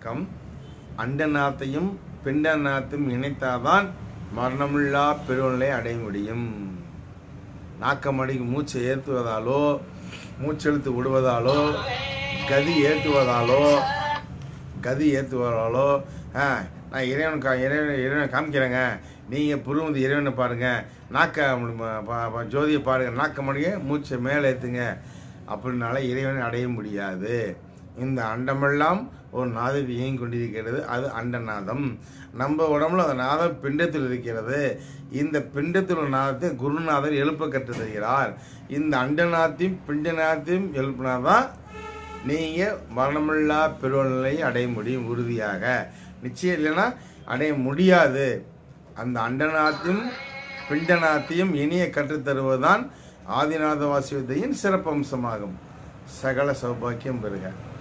வழக்கம் அண்டநாத்தையும் பிண்டநாத்தையும் இணைத்தாதான் மரணமில்லா பெருநிலை அடைய முடியும் நாக்கமடிக்கு மூச்சை ஏற்றுவதாலோ மூச்செழுத்து விடுவதாலோ கதி ஏற்றுவதாலோ கதி ஏற்றுவதாலோ ஆ நான் இறைவன் கா இறைவன் இறைவனை காமிக்கிறேங்க நீங்கள் புருவது இறைவனை பாருங்கள் நாக்க ம- ப- ப- ஜோதியை பாருங்கள் நாக்க மடிய மூச்சை மேலே ஏற்றுங்க அப்படின்னால இறைவனை அடைய முடியாது இந்த அண்டமெல்லாம் ஒரு நாதத்தில் இயங்கி கொண்டிருக்கிறது அது அண்டநாதம் நம்ம உடம்புல அந்த நாதம் பிண்டத்தில் இருக்கிறது இந்த பிண்டத்தில் உள்ள நாதத்தை குருநாதர் எழுப்ப கற்றுத் தருகிறார் இந்த அண்டநாத்தையும் பிண்டநாத்தையும் எழுப்பினாதான் நீங்கள் மரணமில்லா பெருநிலையை அடைய முடியும் உறுதியாக நிச்சயம் இல்லைன்னா அடைய முடியாது அந்த அண்டநாத்தையும் பிண்டநாத்தையும் இனிய கற்றுத்தருவதுதான் ஆதிநாத வாசியத்தையின் சிறப்பம்சமாகும் சகல சௌபாக்கியம் பெறுக